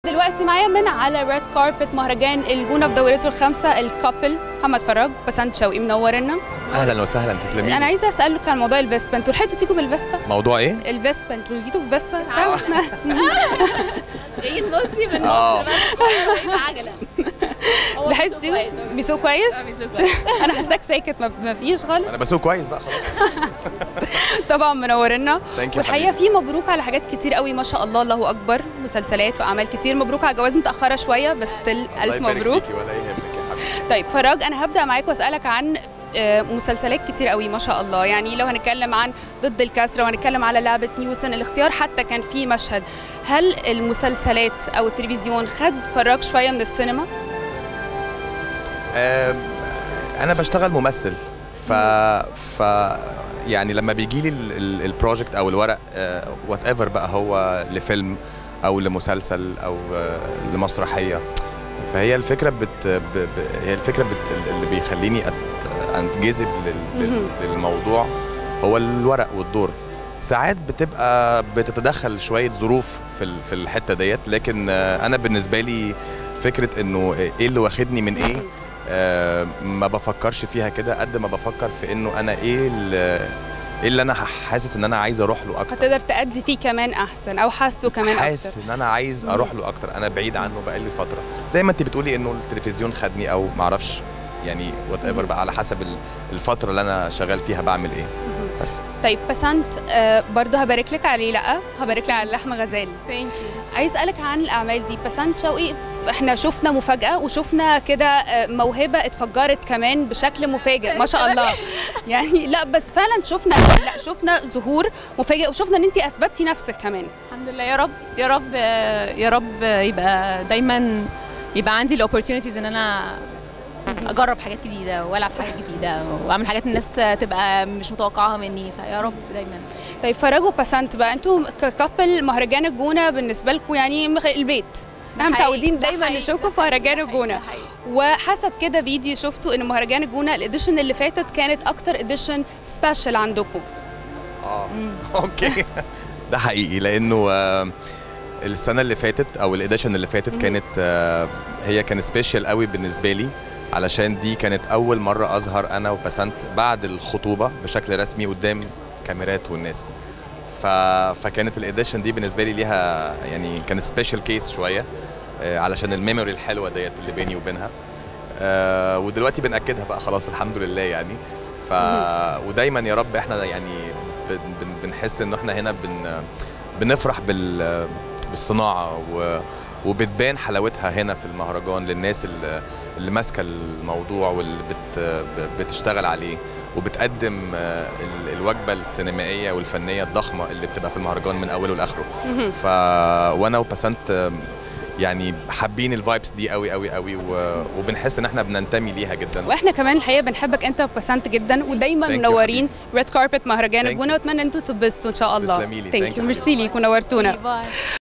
دلوقتي معايا من على ريد كاربت مهرجان الجونه في دورته الخامسه الكابل محمد فراج بسنت شوقي منورنا اهلا وسهلا تسلمي انا عايزه اسالك عن موضوع الفيسبا انتوا لحقتوا تيجوا بالفيسبا موضوع ايه الفيسبا انتوا جيتوا بالفيسبا آه. ايه النصي من آه. النص بقى عجله هو لحقتوا بيسوق كويس، تيجوا هو بيسوق كويس آه، بيسوق كويس انا حاساك ساكت ما- ما فيش خالص انا بسوق كويس بقى خلاص طبعا منورنا ثانك يو والحقيقه في مبروك على حاجات كتير قوي ما شاء الله الله اكبر مسلسلات واعمال كتير مبروك على جواز متاخره شويه بس تل الف مبروك ولا يهمك يا حبيبي طيب فراج انا هبدا معاك واسالك عن آه، مسلسلات كتير قوي ما شاء الله يعني لو هنتكلم عن ضد الكسره وهنتكلم على لعبه نيوتن الاختيار حتى كان فيه مشهد هل المسلسلات او التلفزيون خد فراج شويه من السينما آم، انا بشتغل ممثل ف ف يعني لما بيجي لي البروجكت او الورق وات ايفر بقى هو لفيلم او لمسلسل او آه، لمسرحيه فهي الفكره بت ب... ب... هي الفكره بت... اللي بيخليني أت... انجذب لل... لل... مهم. للموضوع هو الورق والدور ساعات بتبقى بتتدخل شويه ظروف في ال- في الحته ديت لكن آه، انا بالنسبه لي فكره انه ايه اللي واخدني من ايه آه، ما بفكرش فيها كده قد ما بفكر في انه انا ايه اللي ايه اللي انا حاسس ان انا عايز اروح له اكتر هتقدر تأدي فيه كمان احسن او حاسه كمان حاسس اكتر ان انا عايز مم. اروح له اكتر انا بعيد عنه بقالي فتره زي ما انت بتقولي انه التلفزيون خدني او معرفش يعني وات ايفر مم. بقى على حسب ال- الفتره اللي انا شغال فيها بعمل ايه مهم. بس طيب بسنت آه برضه هبارك لك عليه لا هبارك لك على لحم غزال ثانك يو عايز اسالك عن الاعمال دي بسنت شوقي احنا شفنا مفاجاه وشفنا كده آه، موهبه اتفجرت كمان بشكل مفاجئ ما شاء الله يعني لا بس فعلا شفنا لا شفنا ظهور مفاجئ وشفنا ان انت اثبتي نفسك كمان الحمد لله يا رب يا رب يا رب يبقى دايما يبقى عندي الاوبورتيونيتيز ان انا اجرب حاجات جديده والعب في حاجات جديده واعمل حاجات الناس تبقى مش متوقعاها مني فيا رب دايما طيب فراج وبسنت بقى انتوا ككابل مهرجان الجونه بالنسبه لكم يعني مخ- البيت احنا ده حقيقي، متعودين ده دايما حقيقي، نشوفكم ده في مهرجان حقيقي، الجونه ده حقيقي. وحسب كده فيديو شفته ان مهرجان الجونه الاديشن اللي فاتت كانت اكتر اديشن سبيشال عندكم اه مم. اوكي ده حقيقي لانه آه، السنه اللي فاتت او الاديشن اللي فاتت مهم. كانت آه، هي كان سبيشال قوي بالنسبه لي علشان دي كانت اول مره اظهر انا وبسنت بعد الخطوبه بشكل رسمي قدام كاميرات والناس ف... فكانت الاديشن دي بالنسبه لي ليها يعني كان سبيشال كيس شويه آه، علشان الميموري الحلوه ديت اللي بيني وبينها آه، ودلوقتي بنأكدها بقى خلاص الحمد لله يعني ف ودايما يا رب احنا يعني بن... بن... بنحس ان احنا هنا بن... بنفرح بال... بالصناعه و... وبتبان حلاوتها هنا في المهرجان للناس اللي, اللي ماسكه الموضوع واللي بت... ب- بتشتغل عليه وبتقدم آه، ال- الوجبه السينمائيه والفنيه الضخمه اللي بتبقى في المهرجان من اوله لاخره مهم. ف وانا وبسنت آم، يعني حابين الفايبس دي قوي قوي قوي و... وبنحس ان احنا بننتمي ليها جدا واحنا كمان الحقيقه بنحبك انت وبسنت جدا ودايما Thank you منورين ريد كاربت مهرجان Thank الجونه you. واتمنى انتوا تبسطوا ان شاء الله تسلمي لي. ثانك Thank يو you. ميرسي ليك ونورتونا باي